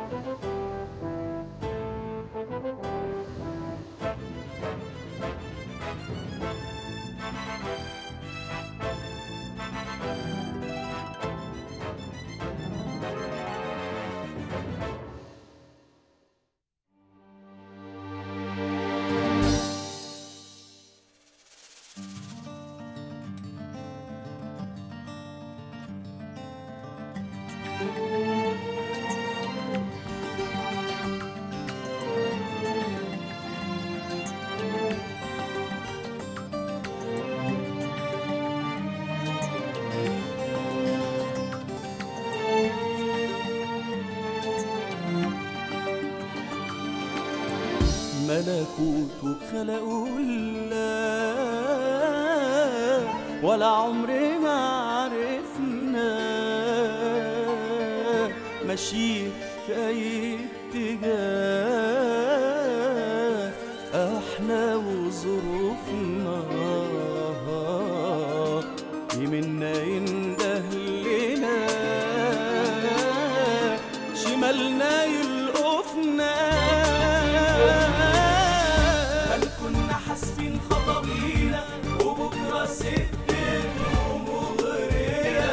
ملكوت خلقه الله ولا عمرنا عرفنا ماشيين في أي اتجاه احنا وظروفنا يمنا ينده لنا شمالنا يلقفنا هل كنا حاسبين خطوينا وبكره سكتنا ومغرية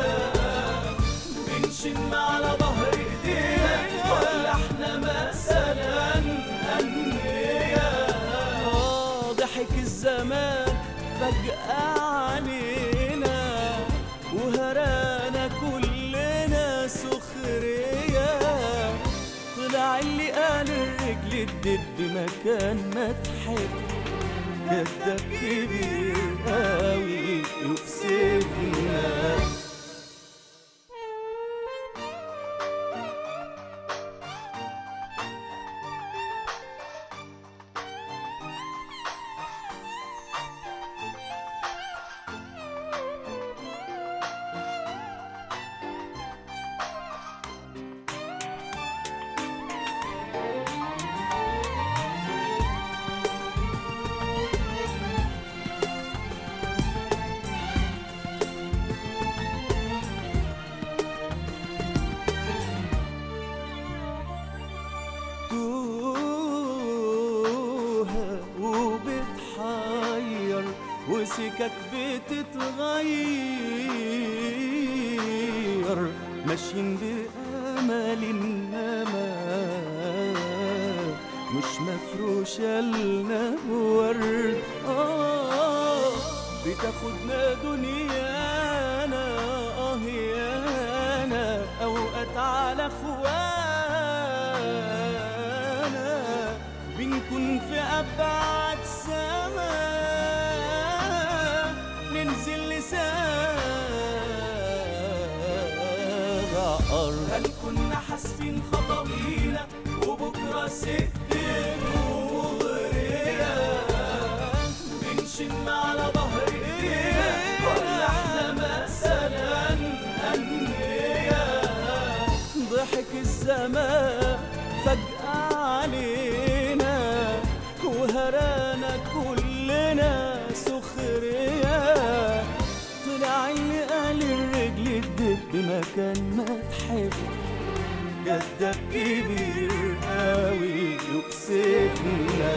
بنشم على ظهر ايدينا ولا احنا مثلا انبياء ضحك الزمان فجأة علينا وهرانا كلنا سخرية طلع اللي قال الرجل الدب مكان ما تحب كداب كبير قوي يكسفنا توها وبتحير وسكك بتتغير ماشيين بأمل إنما مش مفروشة لنا ورد آه بتاخدنا دنيانا آه يانا أوقات على خوانا بنكون في أبعد سما ننزل لسابع أرض هل كنا حاسبين خطوينا وبكرة سكتنا ومغرية بنشم على ظهر ايدينا ولا احنا مثلا انبياء ضحك الزمان فجأة علينا وهرانا كلنا سخرية طلع اللي قال الرجل الدب مكان ما تحب كداب كبير قوي يكسفنا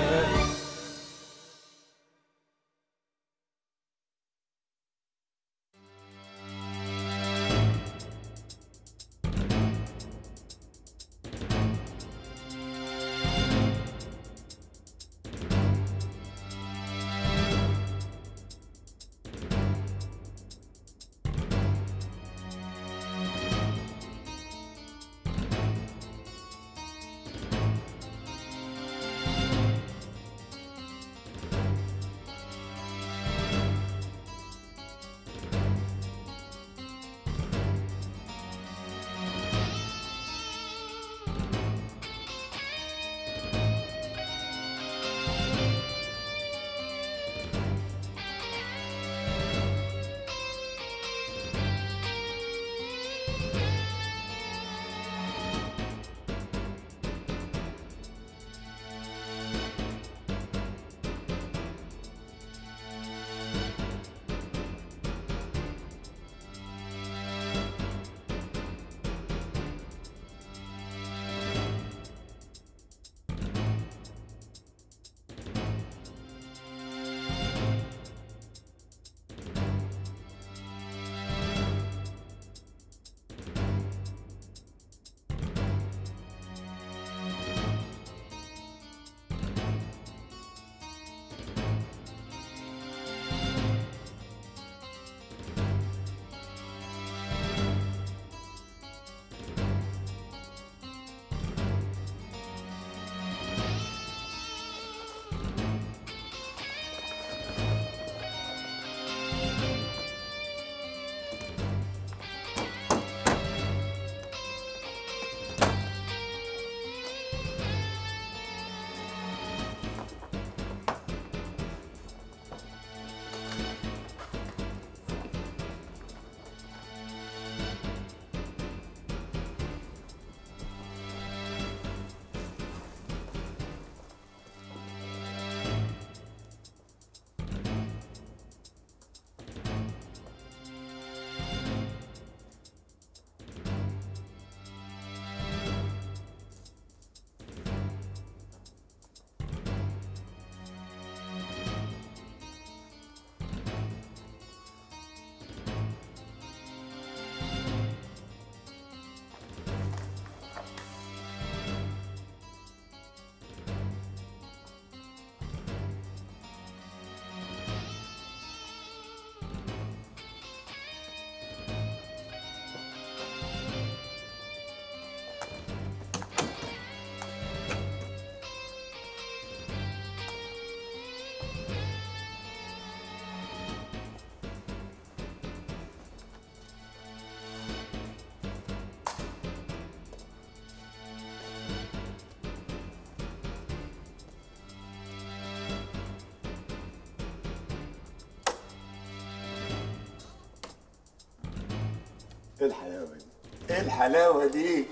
ايه الحلاوه دي ايه الحلاوه دي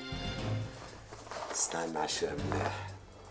استنى عشان ملاح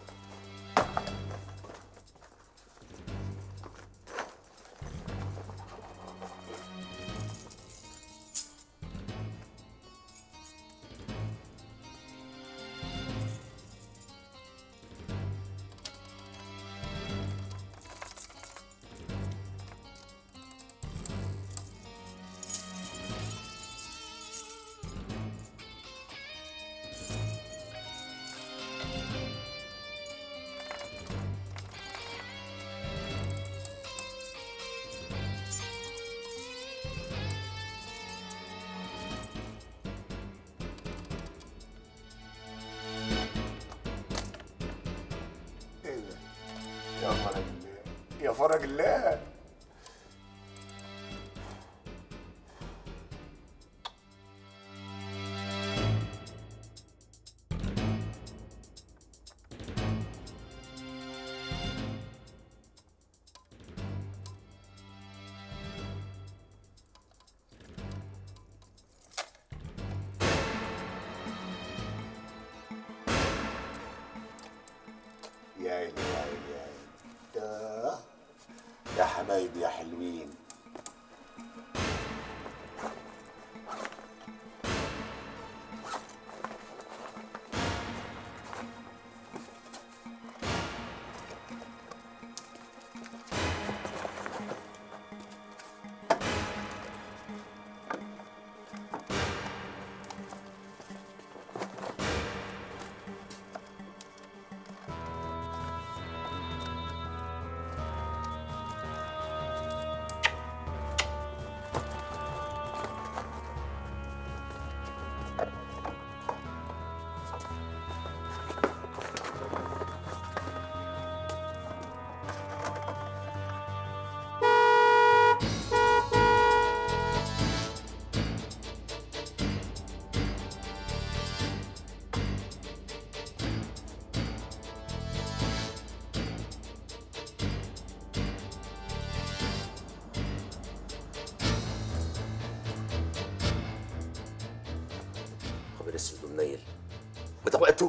ايه ده يا فرج الله يا فرج الله يا عيني يا عيني يا عيني يا يا حبايبي يا حلوين خبر اسود ومنيل وده وقته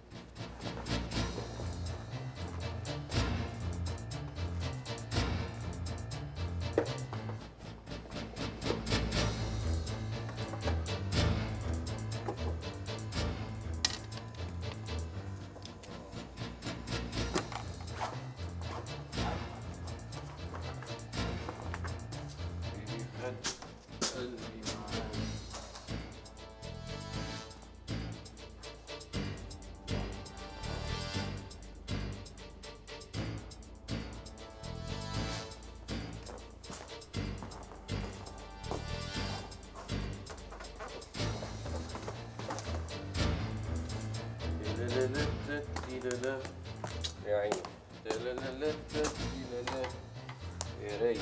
يا عيني يا رايق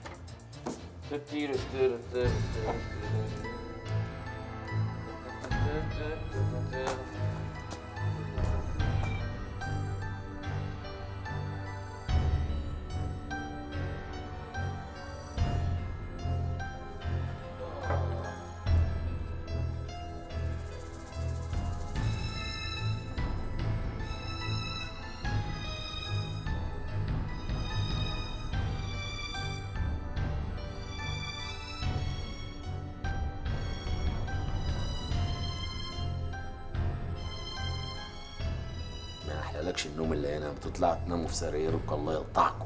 ما احلالكش النوم اللي هنا بتطلع تناموا في سرايركم الله يقطعكم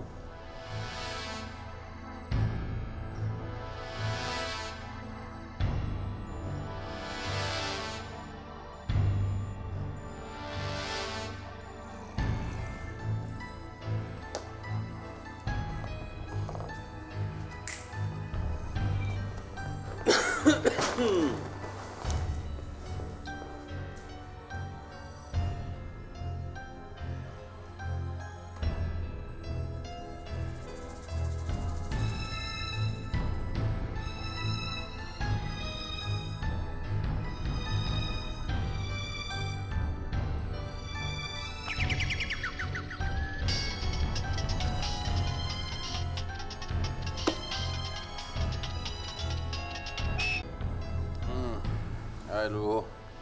حلو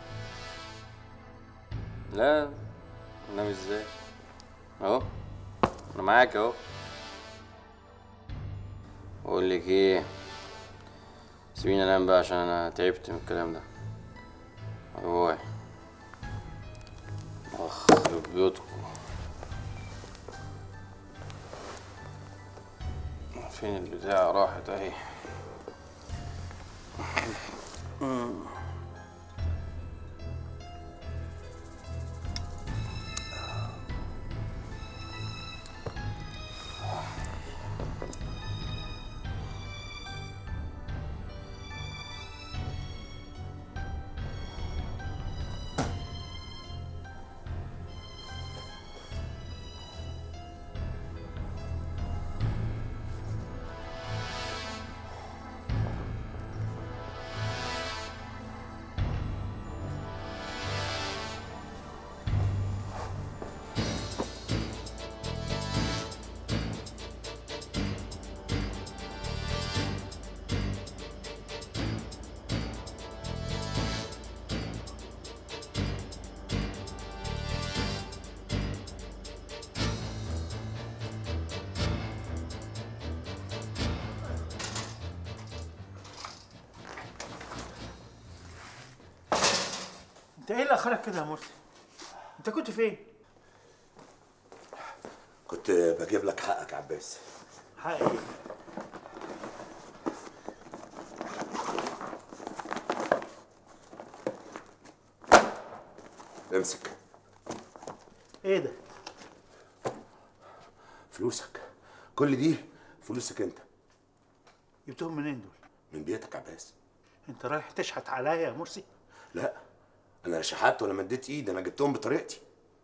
لا انام ازاي اهو انا معاك اهو اقول لك ايه سيبيني انام بقى عشان انا تعبت من الكلام ده باي اخ يخرب بيوتكم فين البتاع راحت اهي انت ايه اللي اخرك كده يا مرسي؟ انت كنت فين؟ كنت بجيب لك حقك يا عباس حقيقي امسك ايه ده؟ فلوسك كل دي فلوسك انت جبتهم منين دول؟ من بيتك يا عباس انت رايح تشحت عليا يا مرسي؟ لا انا لا شحت ولا مديت ايدي انا جبتهم بطريقتي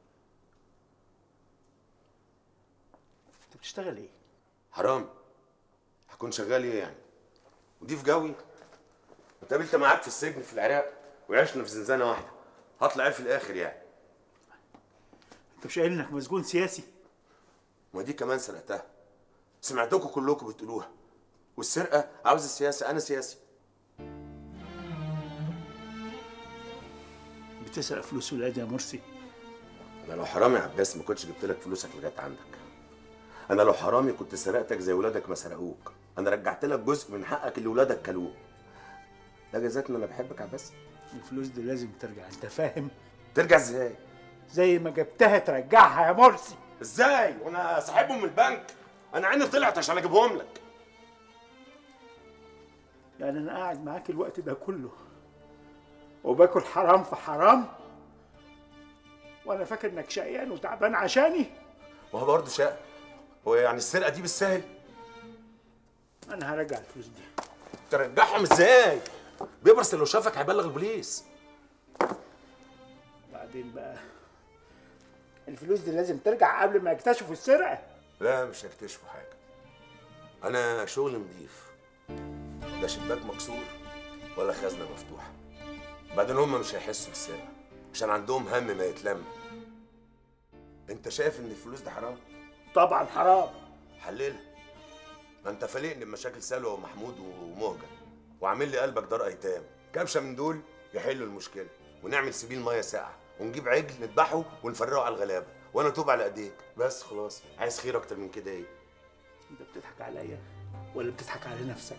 انت بتشتغل ايه؟ حرام هكون شغال ايه يعني ودي في جوي اتقابلت معاك في السجن في العراق وعشنا في زنزانه واحده هطلع ايه في الاخر يعني انت مش قايل انك مسجون سياسي؟ ما دي كمان سرقتها سمعتكم كلكم بتقولوها والسرقه عاوز السياسه انا سياسي بتسرق فلوس ولادي يا مرسي؟ انا لو حرامي يا عباس ما كنتش جبت لك فلوسك لغايه عندك انا لو حرامي كنت سرقتك زي ولادك ما سرقوك انا رجعت لك جزء من حقك اللي ولادك كلوه ده جزاك ان انا بحبك يا عباس الفلوس دي لازم ترجع انت فاهم؟ ترجع ازاي زي ما جبتها ترجعها يا مرسي ازاي وانا ساحبهم من البنك انا عيني طلعت عشان اجيبهم لك يعني انا قاعد معاك الوقت ده كله وباكل حرام في حرام وانا فاكر انك شقيان وتعبان عشاني ما هو برضه شقه هو يعني السرقه دي بالسهل انا هرجع الفلوس دي ترجعهم ازاي بيبرس لو شافك هيبلغ البوليس بعدين بقى الفلوس دي لازم ترجع قبل ما يكتشفوا السرقه لا مش هيكتشفوا حاجه انا شغل نضيف لا شباك مكسور ولا خزنه مفتوحه بعدين هم مش هيحسوا بالسرقه عشان عندهم هم ما يتلم انت شايف ان الفلوس دي حرام طبعا حرام حللها ما انت فالقني بمشاكل سلوى ومحمود ومهجة وعامل لي قلبك دار ايتام كبشه من دول يحلوا المشكله ونعمل سبيل ميه ساقعه ونجيب عجل نذبحه ونفرقه على الغلابه وانا اتوب على ايديك بس خلاص عايز خير اكتر من كده ايه انت بتضحك عليا ولا بتضحك على نفسك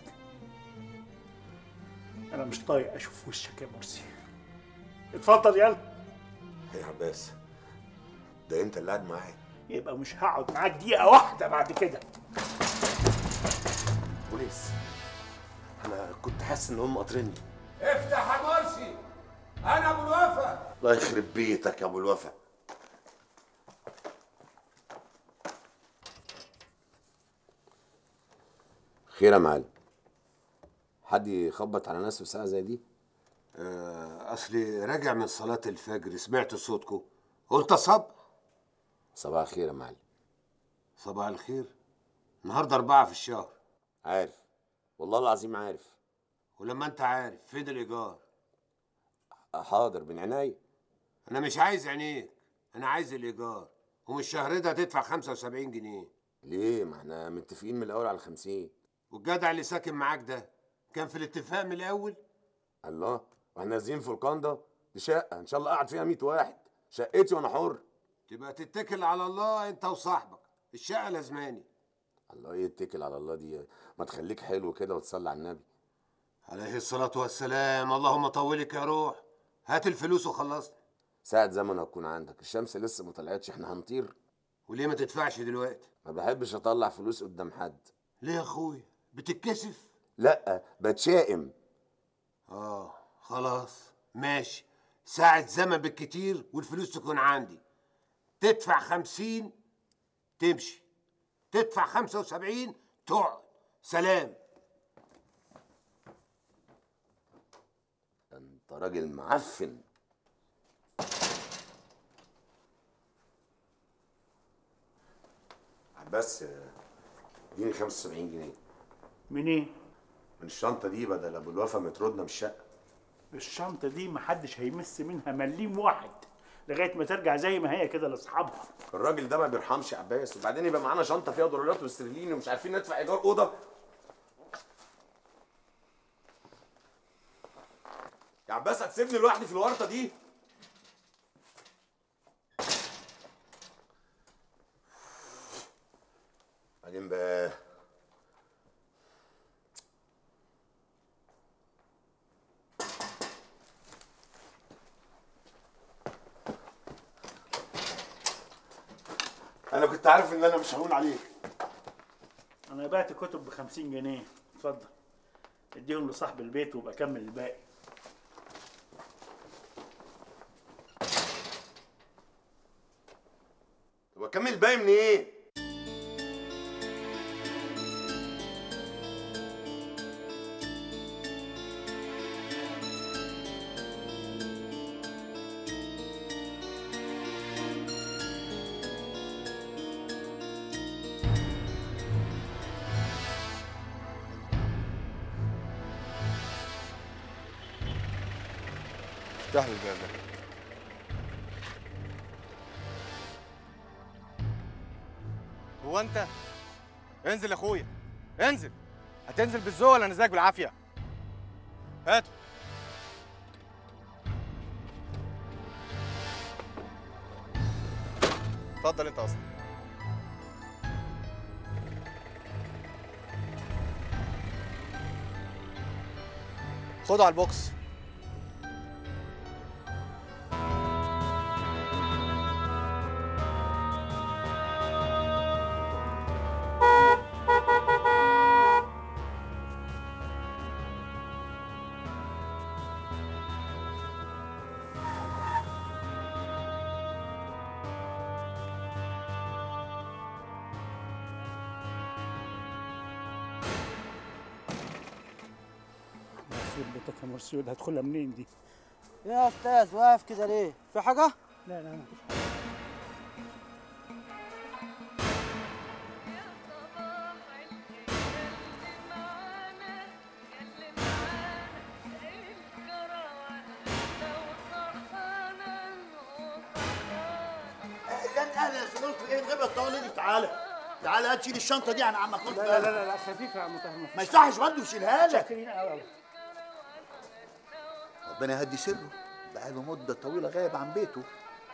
انا مش طايق اشوف وشك يا مرسي اتفضل يلا يا عباس ده انت اللي قاعد معايا يبقى مش هقعد معاك دقيقه واحده بعد كده بوليس انا كنت حاسس ان هم قاطريني افتح يا مرسي انا ابو الوفا الله يخرب بيتك يا ابو الوفا خير يا معلم حد يخبط على ناس في ساعه زي دي آه، اصلي راجع من صلاة الفجر سمعت صوتكم قلت صب صباح الخير يا معلم صباح الخير النهارده أربعة في الشهر عارف والله العظيم عارف ولما أنت عارف فين الإيجار حاضر من عينيا أنا مش عايز عينيك أنا عايز الإيجار ومن الشهر ده هتدفع 75 جنيه ليه ما احنا متفقين من الاول على 50 والجدع اللي ساكن معاك ده كان في الاتفاق من الأول الله واحنا نازلين في القنده دي شقه ان شاء الله قاعد فيها 100 واحد شقتي وانا حر تبقى تتكل على الله انت وصاحبك الشقه لازماني الله يتكل على الله دي ما تخليك حلو كده وتصلي على النبي عليه الصلاه والسلام اللهم طولك يا روح هات الفلوس وخلصنا ساعة زمن هتكون عندك الشمس لسه ما طلعتش احنا هنطير وليه ما تدفعش دلوقتي ما بحبش اطلع فلوس قدام حد ليه يا اخويا بتتكسف لا بتشائم اه خلاص ماشي ساعة زمن بالكتير والفلوس تكون عندي تدفع خمسين تمشي تدفع خمسة وسبعين تقعد سلام انت راجل معفن بس اديني 75 جنيه منين؟ من الشنطه دي بدل ابو الوفا ما يطردنا من الشقه الشنطة دي محدش هيمس منها مليم واحد لغاية ما ترجع زي ما هي كده لاصحابها الراجل ده ما بيرحمش يا عباس وبعدين يبقى معانا شنطه فيها دولارات واسترليني ومش عارفين ندفع ايجار اوضه يا عباس هتسيبني لوحدي في الورطه دي بعدين بقى انا كنت عارف ان انا مش هقول عليك أنا بعت كتب ب 50 جنيه اتفضل اديهم لصاحب البيت وابقى كمل الباقي طب اكمل الباقي من ايه افتح لي الباب ده هو انت انزل يا اخويا انزل هتنزل بالذوق ولا نزلك بالعافيه هاته اتفضل انت اصلا خده على البوكس مرسول بيتك يا مرسول هدخلها منين دي؟ يا استاذ واقف كده ليه؟ في حاجة؟ لا لا مفيش اهلا اهلا يا صديقي ايه الغيبة الطويلة دي تعالى تعالى هات شيل الشنطة دي عن عمك لا لا لا لا خفيفة يا متهم ما يصحش برضه يشيلها لك شاكرين قوي ربنا يهدي سره بقاله مدة طويلة غايب عن بيته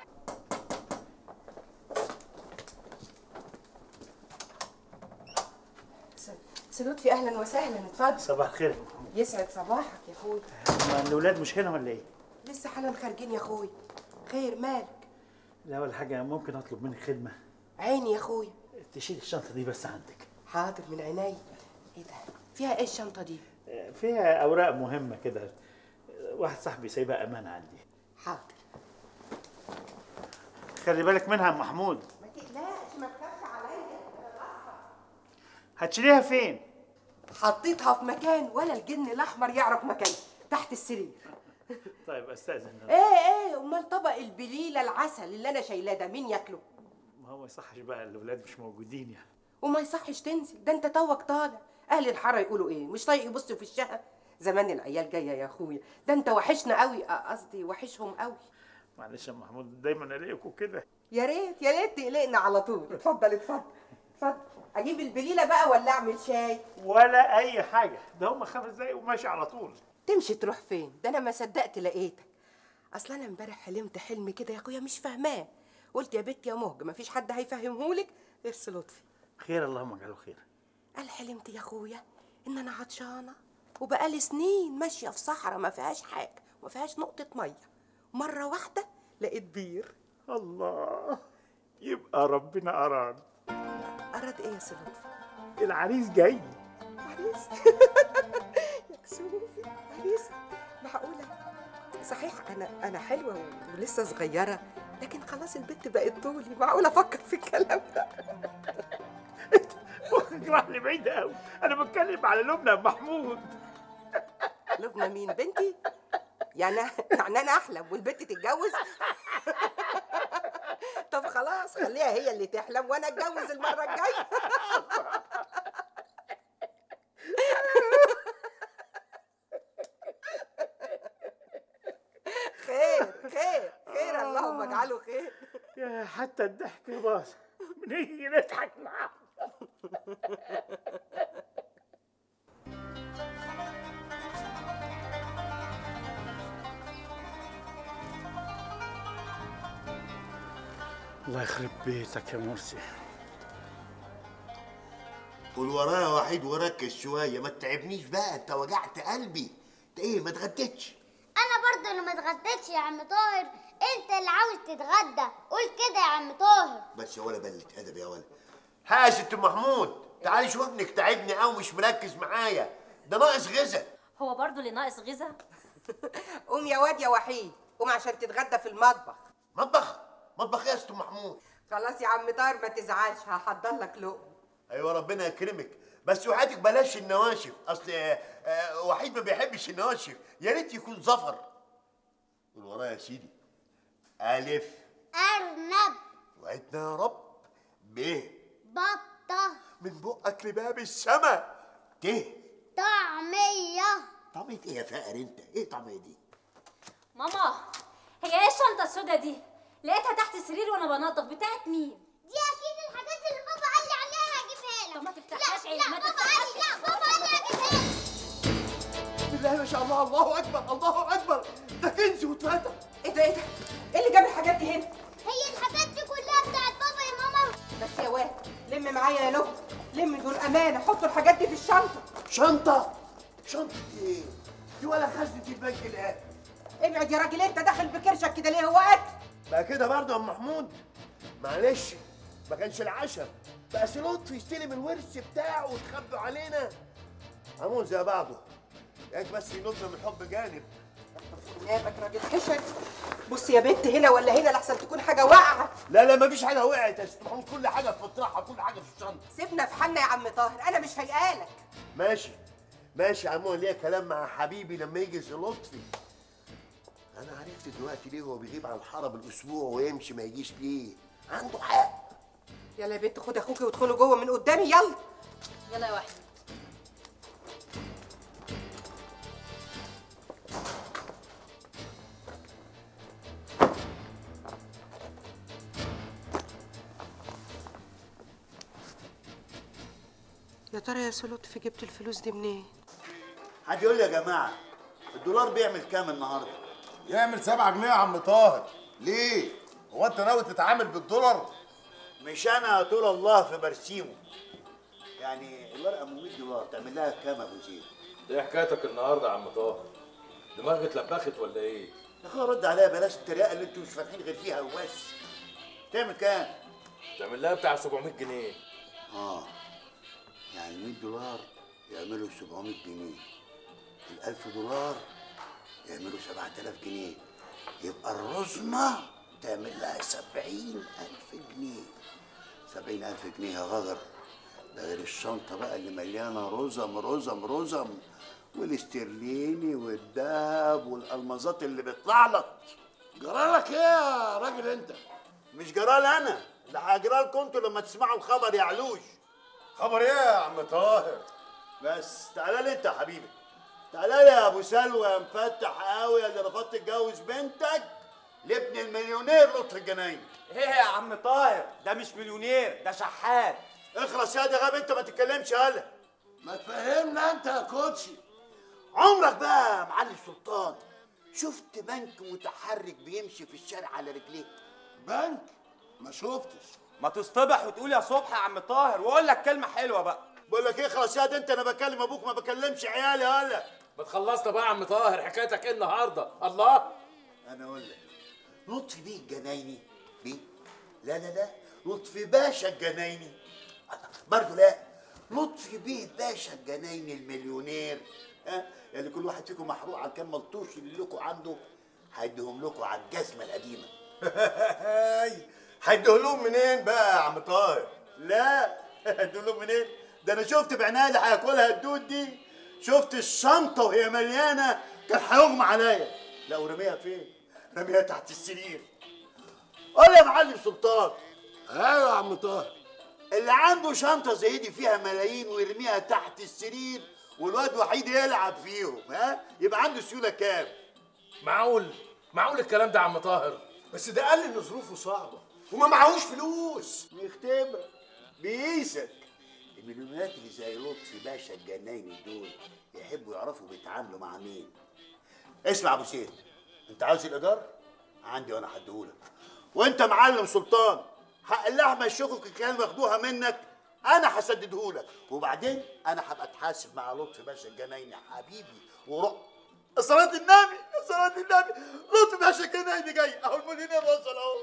سي لطفي اهلا وسهلا اتفضل صباح الخير يسعد صباحك يا اخوي هما الاولاد مش هنا ولا ايه؟ لسه حالا خارجين يا اخوي خير مالك لا ولا حاجة ممكن اطلب منك خدمة عيني يا اخوي تشيل الشنطة دي بس عندك حاضر من عيني ايه ده فيها ايه الشنطه دي فيها اوراق مهمة كده واحد صاحبي سايبها امانة عندي حاضر خلي بالك منها يا أم محمود ما تقلقش ما تخافش عليا هتشيليها فين؟ حطيتها في مكان ولا الجن الاحمر يعرف مكانها تحت السرير طيب استاذن ايه ايه امال طبق البليله العسل اللي انا شايلاه ده مين ياكله ما هو ما يصحش بقى الاولاد مش موجودين يعني وما يصحش تنزل ده انت توك طالع اهل الحاره يقولوا ايه مش طايق يبصوا في الشقه زمان العيال جايه يا اخويا ده انت وحشنا قوي آه، قصدي وحشهم قوي معلش يا أم محمود دايما الاقيكوا كده يا ريت يا ريت تقلقنا على طول اتفضل اتفضل اتفضل اجيب البليله بقى ولا اعمل شاي ولا اي حاجة ده هم خمس دقايق وماشي على طول تمشي تروح فين ده انا ما صدقت لقيتك اصل انا امبارح حلمت حلم كده يا اخويا مش فاهماه قلت يا بنت يا مهج مفيش حد هيفهمهولك غير سي لطفي خير اللهم اجعله خير قال حلمت يا اخويا ان انا عطشانه وبقالي سنين ماشيه في صحراء ما فيهاش حاجه وما فيهاش نقطه ميه مره واحده لقيت بير الله يبقى ربنا اراد اراد ايه يا سي لطفي العريس جاي عريس يا كسوفي عريس معقوله صحيح انا انا حلوه و- ولسه صغيره لكن خلاص البنت بقت طولي معقوله افكر في الكلام ده مخك راح لبعيد قوي انا بتكلم على لبنى محمود لبنى مين بنتي يعني يعني انا احلم والبنت تتجوز طب خلاص خليها هي اللي تحلم وانا اتجوز المره الجايه خير خير خير اللهم اجعله خير يا حتى الضحك باظ بنيجي نضحك معاه الله يخرب بيتك يا مرسي قول ورايا وحيد وركز شويه ما تتعبنيش بقى انت وجعت قلبي انت ايه ما اتغديتش انا برضه اللي ما اتغديتش يا عم طاهر انت اللي عاوز تتغدى قول كده يا عم طاهر بس يا ولا بلة ادب يا ولا ها يا ست محمود تعالي شوف ابنك تعبني قوي مش مركز معايا ده ناقص غذا هو برضو اللي ناقص غذا قوم يا واد يا وحيد قوم عشان تتغدى في المطبخ مطبخ مطبخ إيه يا ست محمود خلاص يا عم طاهر ما تزعلش هحضر لك لقمه ايوه ربنا يكرمك بس وحياتك بلاش النواشف اصل آه، آه، وحيد ما بيحبش النواشف يا ريت يكون ظفر قول ورايا يا سيدي الف ارنب وعدنا يا رب ب بطه من بقك لباب السما ت طعميه طعمية ايه يا فقر انت ايه طعمية دي ماما هي ايه الشنطه السودا دي لقيتها تحت السرير وانا بنظف بتاعت مين دي اكيد الحاجات اللي بابا قال لي عليها هجيبها لك طب ما تفتحهاش لا عيب، لا ما بابا تفتحهاش قال لي لا بابا قال لي هجيبها لك بسم الله ما شاء الله الله اكبر الله اكبر ده كنز واتفتح ايه ده ايه ده ايه اللي جاب الحاجات دي هنا هي الحاجات دي كلها بتاعت بابا يا ماما بس يا واد لم معايا يا لب لم دول امانه حطوا الحاجات دي في الشنطه شنطة شنطة ايه دي ولا خزنة البنك الآن ابعد يا راجل انت داخل بكرشك كده ليه هو اكل بقى كده برضه يا ام محمود معلش ما كانش العشاء بقى سي لطفي يستلم الورث بتاعه وتخبوا علينا عمون زي بعضه ياك بس ينطنا من حب جانب جابك راجل حشر بص يا بنت هنا ولا هنا لحسن تكون حاجه واقعه لا لا مفيش حاجه وقعت يا ست محمود كل حاجه في مطرحها كل حاجه في الشنطه سيبنا في حالنا يا عم طاهر انا مش فايقالك ماشي ماشي يا عمو ليا كلام مع حبيبي لما يجي سي لطفي انا عرفت دلوقتي ليه هو بيغيب عن الحاره بالاسبوع ويمشي ما يجيش ليه عنده حق يلا يا بنت خد اخوكي وادخلوا جوه من قدامي يلا يلا يا وحيد يا ترى يا سي لطفي جبت الفلوس دي منين حد يقول لي يا جماعه الدولار بيعمل كام النهارده يعمل 7 جنيه يا عم طاهر ليه؟ هو انت ناوي تتعامل بالدولار؟ مش انا طول الله في برسيمه يعني الورقه ب 100 دولار تعمل لها كام يا ابو زيد ايه حكايتك النهارده يا عم طاهر؟ دماغك اتلبخت ولا ايه؟ يا اخويا رد عليا بلاش التريقه اللي انتوا مش فاتحين غير فيها وبس تعمل كام تعمل لها بتاع 700 جنيه اه يعني 100 دولار يعملوا 700 جنيه ال 1000 دولار يعملوا 7000 جنيه يبقى الرزمة تعمل لها 70000 جنيه 70000 جنيه يا غدر ده غير الشنطة بقى اللي مليانة رزم رزم رزم والاسترليني والدهب والألمازات اللي بيطلع لك جرالك ايه يا راجل انت؟ مش جرال انا ده هجرى لكم انتوا لما تسمعوا الخبر يا علوش خبر ايه يا عم طاهر؟ بس تعالى لي انت يا حبيبي تعالى لي يا ابو سلوى يا مفتح قوي اللي رفضت تتجوز بنتك لابن المليونير لطفي الجناين ايه يا عم طاهر ده مش مليونير ده شحات اخلص يا ده غاب انت ما تتكلمش هلا ما تفهمنا انت يا كوتشي عمرك بقى يا معلم سلطان شفت بنك متحرك بيمشي في الشارع على رجليه بنك ما شفتش ما تصطبح وتقول يا صبح يا عم طاهر واقول لك كلمه حلوه بقى بقول لك ايه خلاص يا ده انت انا بكلم ابوك ما بكلمش عيالي هلا ما تخلصنا بقى يا عم طاهر حكايتك ايه النهارده الله انا اقول لك لطفي بيه الجنايني بيه لا لا لا لطفي باشا الجنايني برضه لا لطفي بيه باشا الجنايني المليونير ها يعني كل واحد فيكم محروق على الكام ملطوش اللي لكم عنده هيديهم لكم على الجزمه القديمه هيديه لهم منين بقى يا عم طاهر لا هيديهم لهم منين ده انا شفت بعيني اللي هياكلها الدود دي شفت الشنطه وهي مليانه كان هيغمى عليا لا ورميها فين رميها تحت السرير قول يا معلم سلطان ايوه يا عم طاهر اللي عنده شنطه زي دي فيها ملايين ويرميها تحت السرير والواد وحيد يلعب فيهم ها يبقى عنده سيوله كام معقول معقول الكلام ده يا عم طاهر بس ده قال ان ظروفه صعبه وما معهوش فلوس بيختبر بيقيسك المليونيرات اللي زي لطفي باشا الجنايني دول يحبوا يعرفوا بيتعاملوا مع مين اسمع يا ابو سيد انت عاوز الايجار عندي وانا هديهولك وانت معلم سلطان حق اللحمه الشكك اللي كانوا ياخدوها منك انا هسددهولك وبعدين انا هبقى اتحاسب مع لطفي باشا الجنايني حبيبي وروح صلاة النبي صلاة النبي لطفي باشا الجنايني جاي اهو المليونير وصل اهو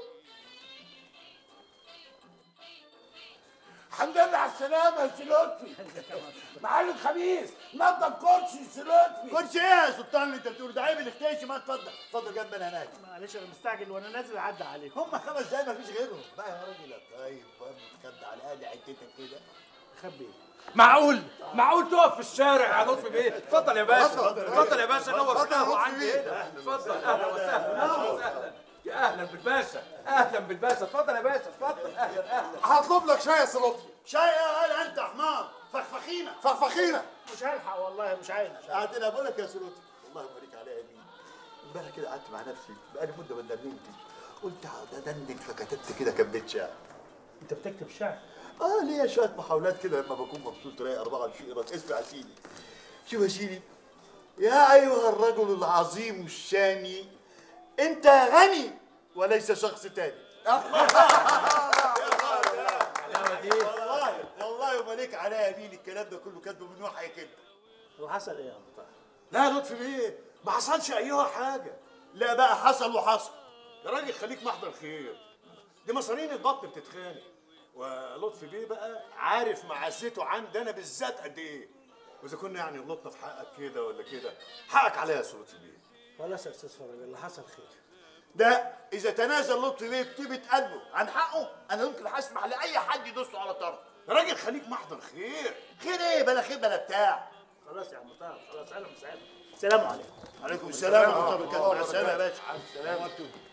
الحمد لله على السلامه يا سي لطفي معلم خميس نضف كرسي يا سي لطفي كرسي ايه يا سلطان اللي انت بتقوله ده عيب الاختيش ما اتفضل اتفضل جنبنا هناك معلش انا مستعجل وانا نازل اعدي عليك هم خمس دقايق مفيش غيرهم بقى يا راجل يا طيب برضه تخبي على الاقل حتتك كده خبي معقول معقول تقف في الشارع يا لطفي بيه اتفضل يا باشا اتفضل يا باشا نور اتفضل يا القهوه لطفي عندي بيه. هنا اتفضل اهلا وسهلا اهلا وسهلا يا اهلا بالباشا اهلا بالباشا اتفضل يا باشا اتفضل اهلا اهلا هطلب لك شاي يا سي لطفي شاي يا هلا انت حمار فخفخينه فخفخينه مش هلحق والله مش عايز قعدت بقول لك يا سلوتي والله يبارك عليها يمين امبارح كده قعدت مع نفسي بقالي مده ما ندمنتش قلت هقعد ادندن فكتبت كده كام بيت شعر انت بتكتب شعر اه ليا شويه محاولات كده لما بكون مبسوط رايق 24 قيراط اسمع يا سيدي شوف يا سيدي يا ايها الرجل العظيم الشاني انت غني وليس شخص تاني والله والله ومالك عليا يمين الكلام ده كله كاتبه من وحي كده وحصل ايه يا عم طاهر لا يا لطفي بيه ما حصلش ايها حاجه لا بقى حصل وحصل يا راجل خليك محضر خير دي مصارين البطن بتتخانق ولطفي بيه بقى عارف معزته عندي انا بالذات قد ايه واذا كنا يعني غلطنا في حقك كده ولا كده حقك عليا يا سي لطفي بيه خلاص يا استاذ فرج اللي حصل خير ده اذا تنازل لطفي بيه بطيبه قلبه عن حقه انا يمكن هسمح لاي حد يدوس على طرف يا راجل خليك محضر خير خير ايه بلا خير بلا بتاع خلاص يا عم طاهر خلاص اهلا وسهلا السلام عليكم عليكم السلام ورحمه الله وبركاته مع السلامه يا باشا السلام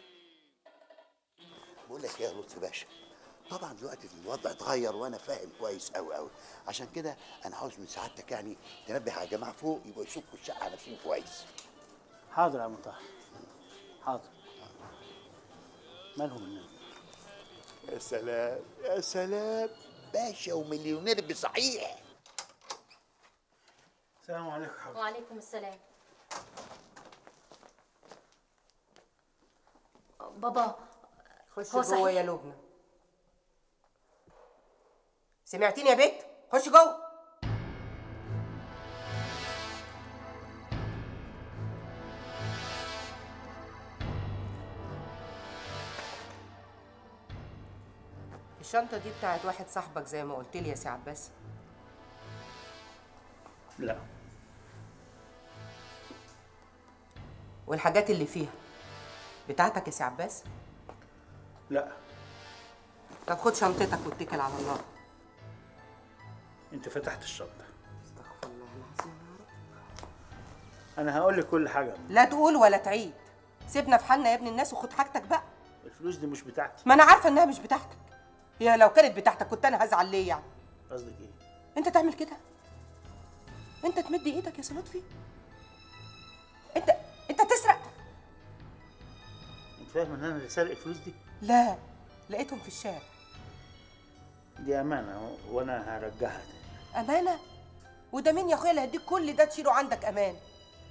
بقول لك ايه يا لطفي باشا طبعا دلوقتي الوضع اتغير وانا فاهم كويس قوي قوي عشان كده انا عاوز من سعادتك يعني تنبه على الجماعه فوق يبقوا يسكوا الشقه على نفسهم كويس حاضر يا عم طاهر حاضر مالهم الناس يا سلام يا سلام باشا ومليونير بصحيح السلام عليكم يا حبيبي وعليكم السلام بابا خش هو جوه صحيح. يا لبنى سمعتيني يا بت خش جوه الشنطة دي بتاعت واحد صاحبك زي ما قلت لي يا سي عباس لا والحاجات اللي فيها بتاعتك يا سي عباس لا طب خد شنطتك واتكل على الله انت فتحت الشنطه انا هقول لك كل حاجه لا تقول ولا تعيد سيبنا في حالنا يا ابن الناس وخد حاجتك بقى الفلوس دي مش بتاعتي ما انا عارفه انها مش بتاعتك هي لو كانت بتاعتك كنت انا هزعل ليه يعني قصدك ايه انت تعمل كده انت تمد ايدك يا سي لطفي انت انت تسرق انت فاهم ان انا اللي سارق الفلوس دي لا لقيتهم في الشارع دي امانه وانا هرجعها تاني امانه وده مين يا اخويا اللي هيديك كل ده تشيله عندك امان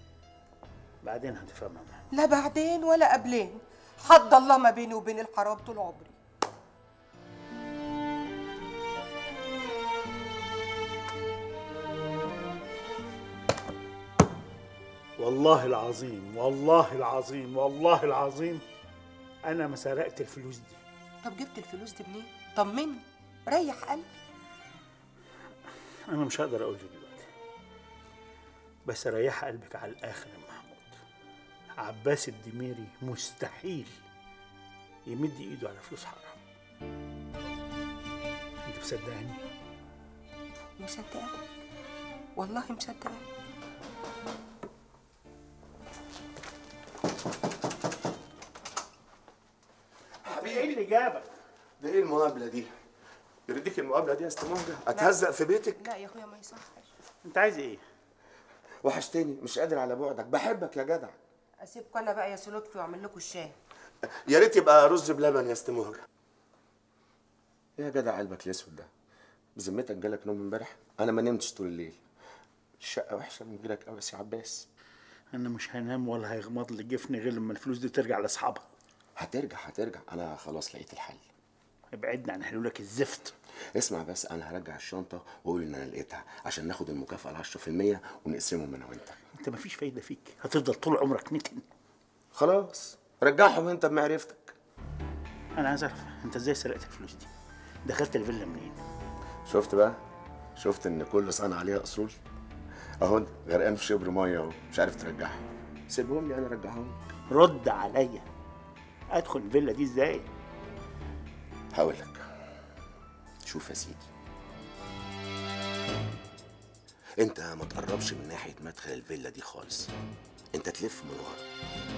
بعدين هتفهمها لا بعدين ولا قبلين حد الله ما بيني وبين الحرام طول عمري والله العظيم والله العظيم والله العظيم انا ما سرقت الفلوس دي طب جبت الفلوس دي منين طمني ريح قلبي انا مش هقدر اقول دلوقتي بس ريح قلبك على الاخر يا محمود عباس الدميري مستحيل يمد ايده على فلوس حرام انت مصدقني مصدقك والله مصدقك ايه اللي جابك ده ايه المقابله دي يرضيك المقابله دي يا استاذ مهجة اتهزق في بيتك لا يا اخويا ما يصحش انت عايز ايه وحشتني مش قادر على بعدك بحبك يا جدع اسيبكم انا بقى يا سي لطفي واعمل لكم الشاي يا ريت يبقى رز بلبن يا استاذ مهجة ايه يا جدع قلبك الاسود ده بذمتك جالك نوم امبارح انا ما نمتش طول الليل الشقه وحشه من غيرك قوي يا سي عباس انا مش هنام ولا هيغمض لي جفني غير لما الفلوس دي ترجع لاصحابها هترجع هترجع انا خلاص لقيت الحل ابعدنا عن حلولك الزفت اسمع بس انا هرجع الشنطه واقول ان انا لقيتها عشان ناخد المكافاه ال 10% ونقسمهم انا وانت انت مفيش فايده فيك هتفضل طول عمرك نتن خلاص رجعهم انت بمعرفتك انا عايز اعرف انت ازاي سرقت الفلوس دي دخلت الفيلا منين شفت بقى شفت ان كل صنع عليها اصول اهو انت غرقان في شبر ميه اهو مش عارف ترجعها سيبهم لي انا ارجعهم رد عليا ادخل الفيلا دي ازاي هقول لك شوف يا سيدي انت ما تقربش من ناحيه مدخل الفيلا دي خالص انت تلف من ورا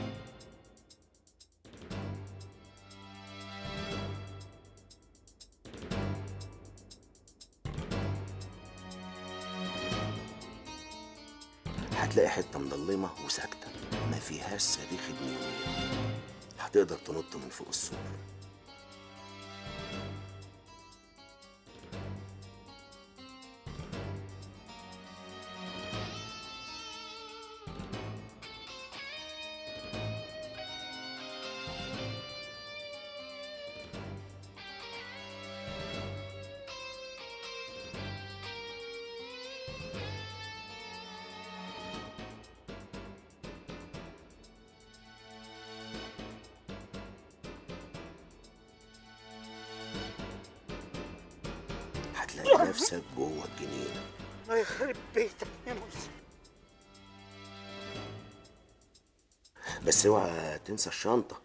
هتلاقي حته مضلمه وساكته ما فيهاش صريخ دنيويه هتقدر تنط من فوق السور هتلاقي نفسك جوه الجنينه الله يخرب بيتك يا موسى بس اوعى تنسى الشنطه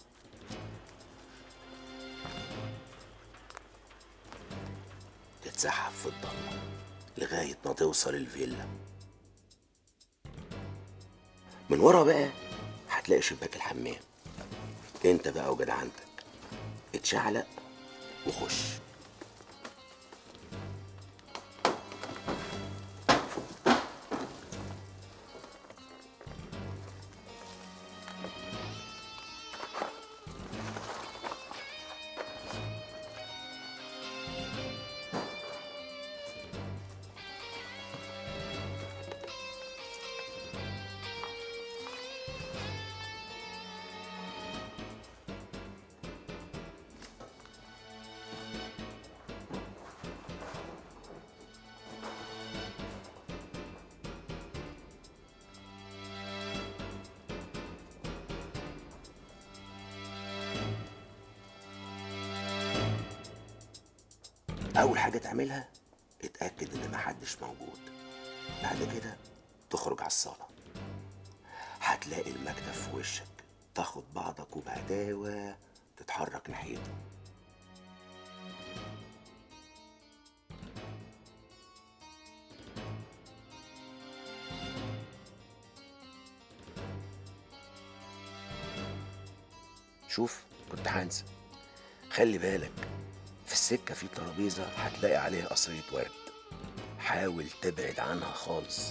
تتسحب في الضلمه لغايه ما توصل الفيلا من ورا بقى هتلاقي شباك الحمام انت بقى وجدعنتك اتشعلق وخش اول حاجه تعملها اتاكد ان محدش موجود بعد كده تخرج على الصاله هتلاقي المكتب في وشك تاخد بعضك وبهداوه تتحرك ناحيته شوف كنت هنسى خلي بالك في السكة في ترابيزة هتلاقي عليها قصرية ورد حاول تبعد عنها خالص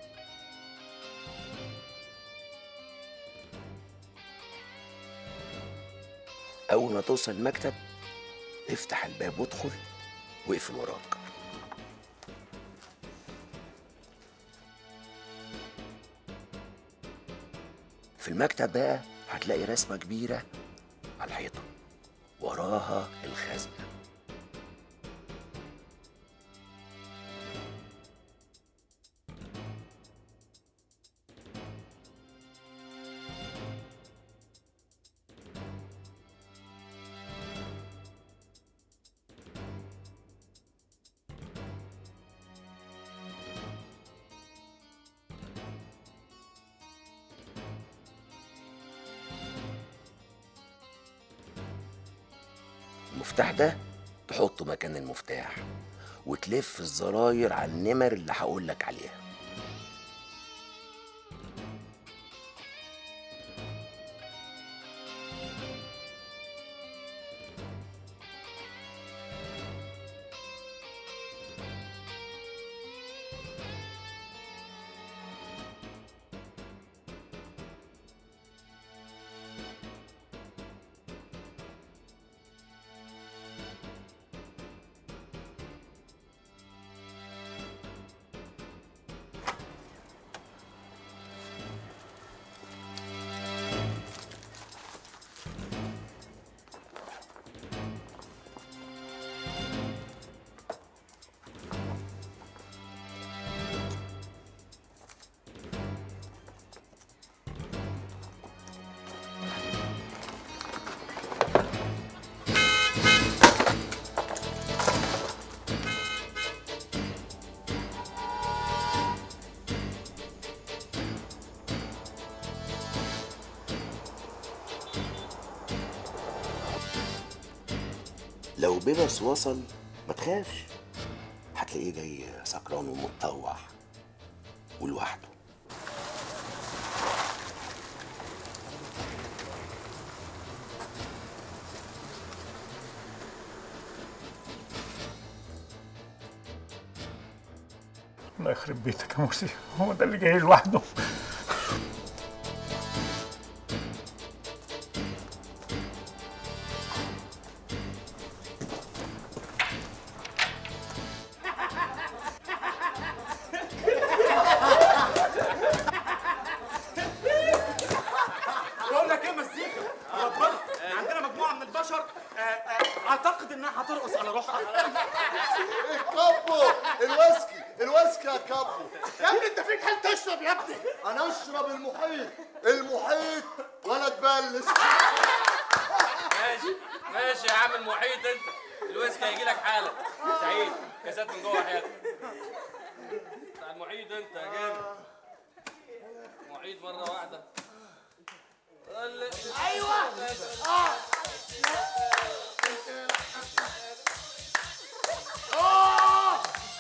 أول ما توصل المكتب افتح الباب وادخل واقفل وراك في المكتب بقى هتلاقي رسمة كبيرة على الحيطة وراها الخزنة المفتاح ده تحطه مكان المفتاح وتلف الزراير على النمر اللي هقولك عليها لو بيبس وصل ما تخافش هتلاقيه جاي سكران ومتطوع ولوحده الله يخرب بيتك يا مرسي هو ده اللي جاي لوحده بقول لك ايه مزيكا ربنا عندنا مجموعه من البشر آه، آه، اعتقد انها هترقص على روحها الكابو الويسكي الويسكي يا كابو يا ابني انت فيك حل تشرب يا ابني انا اشرب المحيط المحيط ولا تبلش ماشي ماشي يا عم المحيط انت الويسكي هيجي لك حاله سعيد كاسات من جوه حياتك بتاع المحيط انت يا جامد محيط مره واحده ايوه اه آه.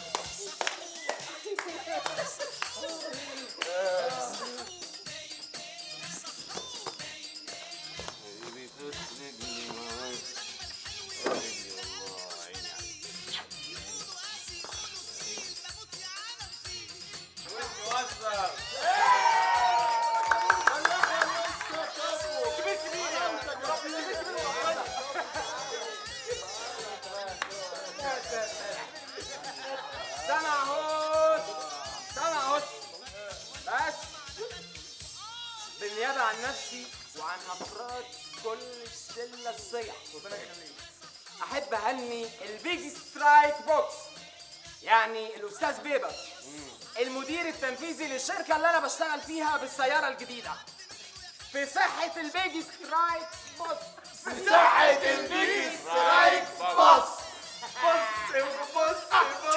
سنة اهو سنة اهو بس بالنيابة عن نفسي وعن أفراد كل الشلة الصيع ربنا يخليك أحب أهني البيج سترايك بوكس يعني الأستاذ بيبر المدير التنفيذي للشركة اللي أنا بشتغل فيها بالسيارة الجديدة في صحة البيج سترايك بوكس في صحة البيج سترايك بوكس بص بص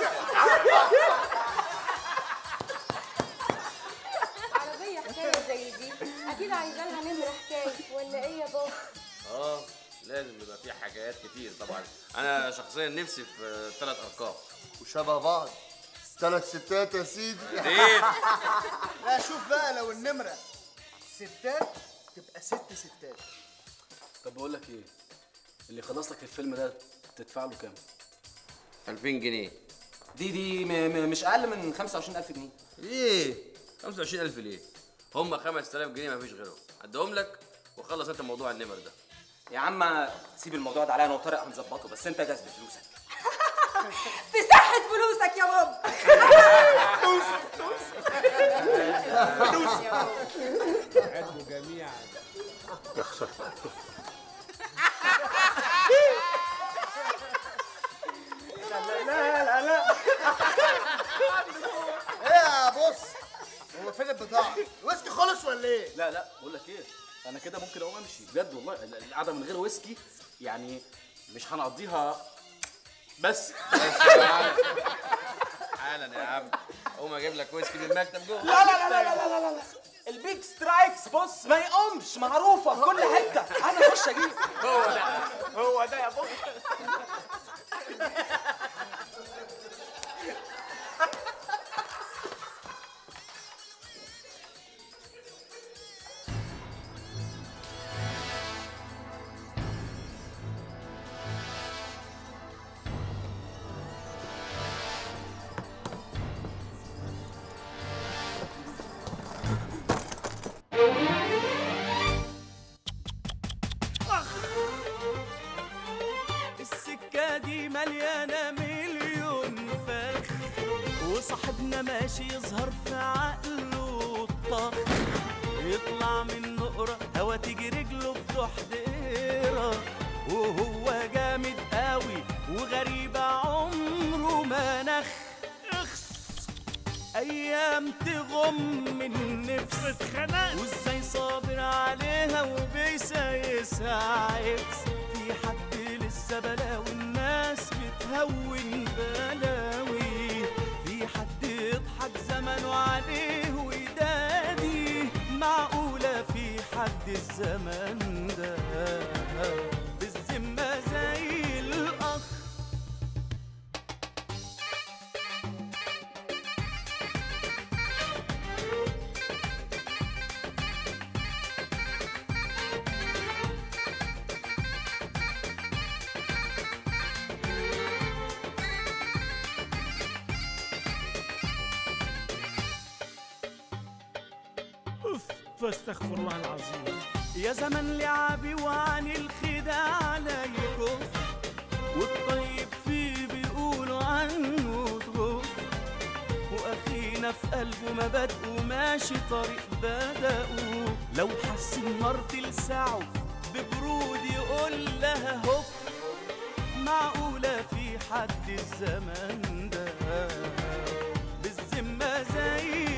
عربية حكاية زي دي أكيد عايزة لها نمرة حكاية ولا إيه يا بابا؟ اه لازم يبقى في حاجات كتير طبعا انا شخصيا نفسي في ثلاث ارقام وشبه بعض ثلاث ستات يا سيدي زيد. لا شوف بقى لو النمرة ستات تبقى ست ستات طب بقول لك ايه اللي خلص لك الفيلم ده تدفع له كام 2000 جنيه دي دي م م مش أقل من 25000 جنيه ايه 25000 ليه هم 5000 جنيه مفيش غيرهم اديهم لك وخلص انت موضوع النمر ده يا عم سيب الموضوع ده عليا انا وطارق هنظبطه بس انت جاز بفلوسك في صحة فلوسك يا بابا عدوا جميعا يا خسارة لا لا لا ايه يا بص هو فين البضاعة؟ الويسكي خلص ولا ايه؟ لا لا بقول لك ايه انا كده ممكن اقوم امشي بجد والله ال- القعده من غير ويسكي يعني مش هنقضيها بس حالا يا عم قوم اجيب لك ويسكي من المكتب جوه لا لا لا لا لا لا لا لا البيج سترايكس بص ما يقومش معروفة في كل حتة أنا أخش أجيب هو ده هو ده يا بابا السكة دي مليانة مليون فخ وصاحبنا ماشي يظهر في عقله الطخ يطلع من نقرة هوا تيجي رجله في حديرة وهو جامد قوي وغريبة عمره ما نخ اخس ايام تغم من نفس اتخنق وازاي صابر عليها وبيسايسها عكس في حد لسه بلاوي الناس بتهون بلاوي في حد يضحك زمنه عليه ويدادي معقولة في حد الزمن ده بالذمة زي الأخ أوف فاستغفر الله العظيم يا زمن لعبي وعن الخداع لا يكف والطيب فيه بيقولوا عنه ضغوف واخينا في قلبه مبادئه وماشي طريق بدأه لو حس النار تلسعه ببرود يقول لها هف معقولة في حد الزمن ده بالذمة زي